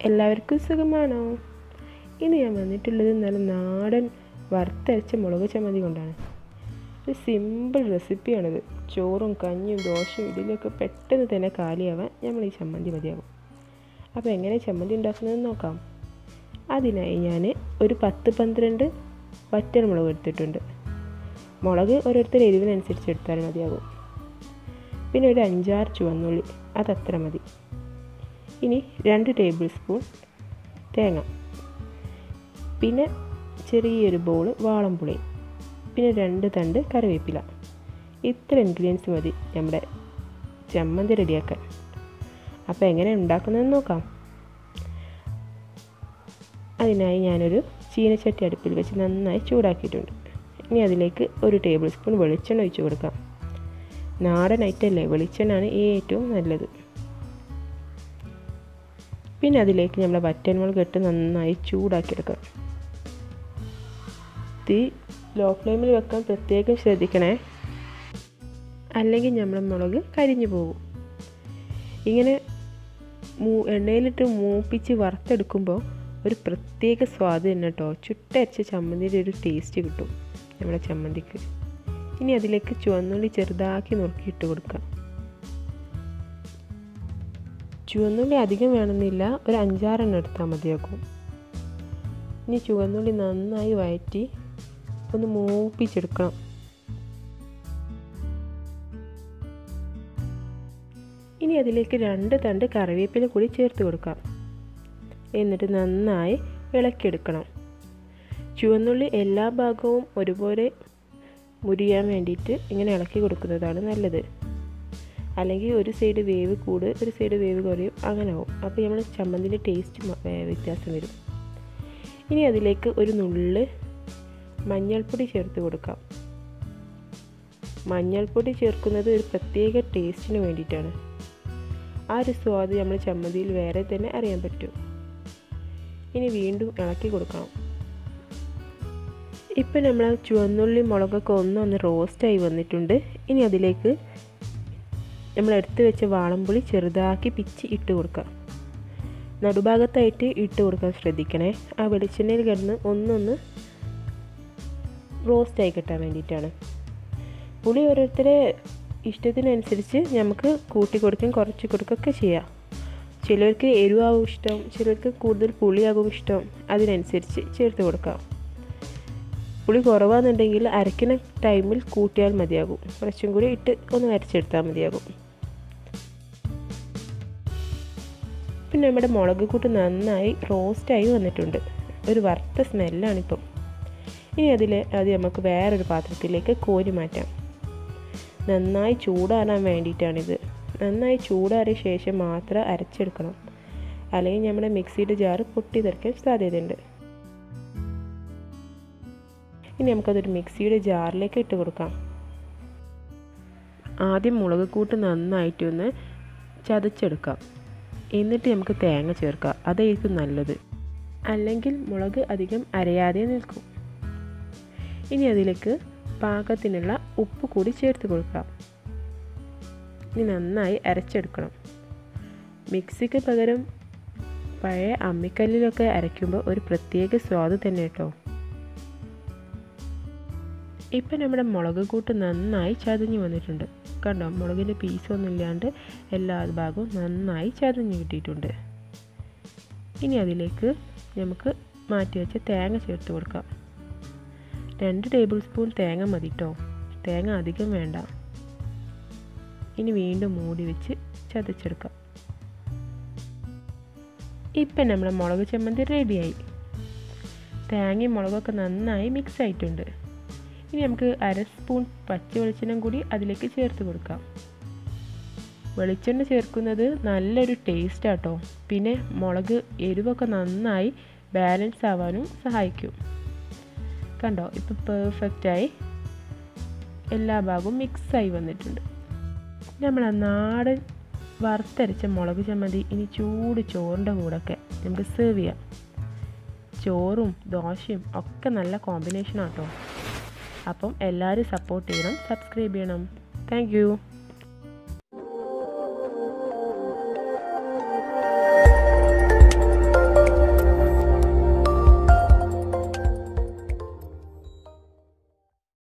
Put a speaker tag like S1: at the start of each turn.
S1: എല്ലാവർക്കും സുഖമാണോ ഇന്ന് ഞാൻ വന്നിട്ടുള്ളത് നല്ല നാടൻ വറുത്തരച്ച മുളക് ചമ്മന്തി കൊണ്ടാണ് ഒരു സിമ്പിൾ റെസിപ്പിയാണിത് ചോറും കഞ്ഞിയും ദോശയും ഇഡലിയൊക്കെ പെട്ടെന്ന് തന്നെ കാലിയാവാൻ നമ്മൾ ഈ ചമ്മന്തി മതിയാകും അപ്പോൾ എങ്ങനെ ചമ്മന്തി ഉണ്ടാക്കുന്നതെന്ന് നോക്കാം അതിനായി ഞാൻ ഒരു പത്ത് പന്ത്രണ്ട് വറ്റൽ മുളക് എടുത്തിട്ടുണ്ട് മുളക് ഓരോരുത്തർ എരിവിനനുസരിച്ച് എടുത്താൽ മതിയാകും പിന്നെ ഒരു അഞ്ചാറ് ചുവന്നുള്ളി അതത്ര മതി ഇനി രണ്ട് ടേബിൾ സ്പൂൺ തേങ്ങ പിന്നെ ചെറിയൊരു ബൗൾ വാളംപുളി പിന്നെ രണ്ട് തണ്ട് കറിവേപ്പില ഇത്ര ഇൻഗ്രീഡിയൻസ് മതി നമ്മുടെ ചമ്മന്തി റെഡിയാക്കാൻ അപ്പോൾ എങ്ങനെ ഉണ്ടാക്കുന്നതെന്ന് നോക്കാം അതിനായി ഞാനൊരു ചീനച്ചട്ടി അടുപ്പിൽ വെച്ച് നന്നായി ചൂടാക്കിയിട്ടുണ്ട് ഇനി അതിലേക്ക് ഒരു ടേബിൾ സ്പൂൺ വെളിച്ചെണ്ണ ഒഴിച്ച് കൊടുക്കാം നാടൻ ഐറ്റമല്ലേ വെളിച്ചെണ്ണയാണ് ഏറ്റവും നല്ലത് പിന്നെ അതിലേക്ക് നമ്മൾ വറ്റൻമുളക് ഇട്ട് നന്നായി ചൂടാക്കിയെടുക്കാം തീ ലോ ഫ്ലെയിമിൽ വെക്കാൻ പ്രത്യേകം ശ്രദ്ധിക്കണേ അല്ലെങ്കിൽ നമ്മൾ മുളക് കരിഞ്ഞു പോകും ഇങ്ങനെ മൂ എണ്ണയിലിട്ട് മൂപ്പിച്ച് വറുത്തെടുക്കുമ്പോൾ ഒരു പ്രത്യേക സ്വാദ് തന്നെ കേട്ടോ ചുട്ടരച്ച ചമ്മന്തിയുടെ ഒരു ടേസ്റ്റ് കിട്ടും നമ്മുടെ ചമ്മന്തിക്ക് ഇനി അതിലേക്ക് ചുവന്നുള്ളി ചെറുതാക്കി നുറുക്കിയിട്ട് കൊടുക്കാം ചുവന്നുള്ളി അധികം വേണമെന്നില്ല ഒരു അഞ്ചാറെണ്ണം എടുത്താൽ മതിയാക്കും ഇനി ചുവന്നുള്ളി നന്നായി വഴറ്റി ഒന്ന് മൂപ്പിച്ചെടുക്കണം ഇനി അതിലേക്ക് രണ്ട് തണ്ട് കറിവേപ്പില കൂടി ചേർത്ത് കൊടുക്കാം എന്നിട്ട് നന്നായി ഇളക്കിയെടുക്കണം ചുവന്നുള്ളി എല്ലാ ഭാഗവും ഒരുപോലെ മുരിയാൻ വേണ്ടിയിട്ട് ഇങ്ങനെ ഇളക്കി കൊടുക്കുന്നതാണ് നല്ലത് അല്ലെങ്കിൽ ഒരു സൈഡ് വേവ് കൂട് ഒരു സൈഡ് വേവ് കുറയും അങ്ങനെ ആവും അപ്പോൾ നമ്മൾ ചമ്മന്തിൻ്റെ ടേസ്റ്റ് വ്യത്യാസം വരും ഇനി അതിലേക്ക് ഒരു നുള്ള് മഞ്ഞൾപ്പൊടി ചേർത്ത് കൊടുക്കാം മഞ്ഞൾപ്പൊടി ചേർക്കുന്നത് ഒരു പ്രത്യേക ടേസ്റ്റിന് വേണ്ടിയിട്ടാണ് ആ ഒരു സ്വാദ് നമ്മൾ ചമ്മന്തിയിൽ വേറെ തന്നെ അറിയാൻ പറ്റും ഇനി വീണ്ടും ഇളക്കി കൊടുക്കണം ഇപ്പം നമ്മൾ ചുവന്നുള്ളി മുളകൊക്കെ ഒന്നൊന്ന് റോസ്റ്റായി വന്നിട്ടുണ്ട് ഇനി അതിലേക്ക് നമ്മൾ എടുത്ത് വെച്ച വാളംപുളി ചെറുതാക്കി പിച്ചി ഇട്ട് കൊടുക്കാം നടുഭാഗത്തായിട്ട് ഇട്ട് കൊടുക്കാൻ ശ്രദ്ധിക്കണേ ആ വെളിച്ചെണ്ണയിൽ കിടന്ന് ഒന്നൊന്ന് റോസ്റ്റായി കിട്ടാൻ വേണ്ടിയിട്ടാണ് പുളി ഓരോരുത്തരെ ഇഷ്ടത്തിനനുസരിച്ച് നമുക്ക് കൂട്ടി കൊടുക്കുകയും കുറച്ച് കൊടുക്കുകയൊക്കെ ചെയ്യാം ചിലർക്ക് എരിവാകും ഇഷ്ടം ചിലർക്ക് കൂടുതൽ പുളിയാകും ഇഷ്ടം അതിനനുസരിച്ച് ചേർത്ത് കൊടുക്കാം പുളി കുറവാണെന്നുണ്ടെങ്കിൽ അരയ്ക്കുന്ന ടൈമിൽ കൂട്ടിയാൽ മതിയാകും കുറച്ചും കൂടി ഇട്ട് ഒന്ന് അരച്ചെടുത്താൽ മതിയാകും പിന്നെ നമ്മുടെ മുളക് കൂട്ട് നന്നായി റോസ്റ്റായി വന്നിട്ടുണ്ട് ഒരു വറുത്ത സ്മെല്ലാണിപ്പം ഇനി അതിൽ അത് നമുക്ക് വേറൊരു പാത്രത്തിലേക്ക് കോരി മാറ്റാം നന്നായി ചൂടാറാൻ വേണ്ടിയിട്ടാണിത് നന്നായി ചൂടാറിയ ശേഷം മാത്രം അരച്ചെടുക്കണം അല്ലെങ്കിൽ നമ്മുടെ മിക്സിയുടെ ജാറ് പൊട്ടി തെറിക്കാൻ സാധ്യതയുണ്ട് ഇനി നമുക്കതൊരു മിക്സിയുടെ ജാറിലേക്ക് ഇട്ട് കൊടുക്കാം ആദ്യം മുളക് കൂട്ട് നന്നായിട്ടൊന്ന് ചതച്ചെടുക്കാം എന്നിട്ട് നമുക്ക് തേങ്ങ ചേർക്കാം അതായിരിക്കും നല്ലത് അല്ലെങ്കിൽ മുളക് അധികം അരയാതെ നിൽക്കും ഇനി അതിലേക്ക് പാകത്തിനുള്ള ഉപ്പ് കൂടി ചേർത്ത് കൊടുക്കാം ഇനി നന്നായി അരച്ചെടുക്കണം മിക്സിക്ക് പകരം പഴയ അമ്മിക്കല്ലിലൊക്കെ അരയ്ക്കുമ്പോൾ ഒരു പ്രത്യേക സ്വാദ് തന്നെ കേട്ടോ ഇപ്പം നമ്മുടെ മുളക് കൂട്ട് നന്നായി ചതഞ്ഞ് വന്നിട്ടുണ്ട് കണ്ടോ മുളകിൻ്റെ പീസൊന്നും ഇല്ലാണ്ട് എല്ലാ ഭാഗവും നന്നായി ചതഞ്ഞ് കിട്ടിയിട്ടുണ്ട് ഇനി അതിലേക്ക് നമുക്ക് മാറ്റി വെച്ച തേങ്ങ ചേർത്ത് കൊടുക്കാം രണ്ട് ടേബിൾ സ്പൂൺ തേങ്ങ മതി കേട്ടോ തേങ്ങ അധികം വേണ്ട ഇനി വീണ്ടും മൂടി വെച്ച് ചതച്ചെടുക്കാം ഇപ്പം നമ്മുടെ മുളക് ചമ്മന്തി റെഡിയായി തേങ്ങയും മുളകൊക്കെ നന്നായി മിക്സ് ആയിട്ടുണ്ട് ഇനി നമുക്ക് അര സ്പൂൺ പച്ച വെളിച്ചെണ്ണ കൂടി അതിലേക്ക് ചേർത്ത് കൊടുക്കാം വെളിച്ചെണ്ണ ചേർക്കുന്നത് നല്ലൊരു ടേസ്റ്റ് ആട്ടോ പിന്നെ മുളക് എരിവൊക്കെ നന്നായി ബാലൻസ് ആവാനും സഹായിക്കും കണ്ടോ ഇപ്പോൾ പെർഫെക്റ്റായി എല്ലാ ഭാഗവും മിക്സായി വന്നിട്ടുണ്ട് നമ്മൾ നാടൻ വറുത്തരച്ച മുളക് ചമ്മന്തി ഇനി ചൂട് ചോറിൻ്റെ കൂടെയൊക്കെ നമുക്ക് സെർവ് ചെയ്യാം ചോറും ദോശയും ഒക്കെ നല്ല കോമ്പിനേഷനാട്ടോ അപ്പം എല്ലാവരും സപ്പോർട്ട് ചെയ്യണം സബ്സ്ക്രൈബ് ചെയ്യണം താങ്ക്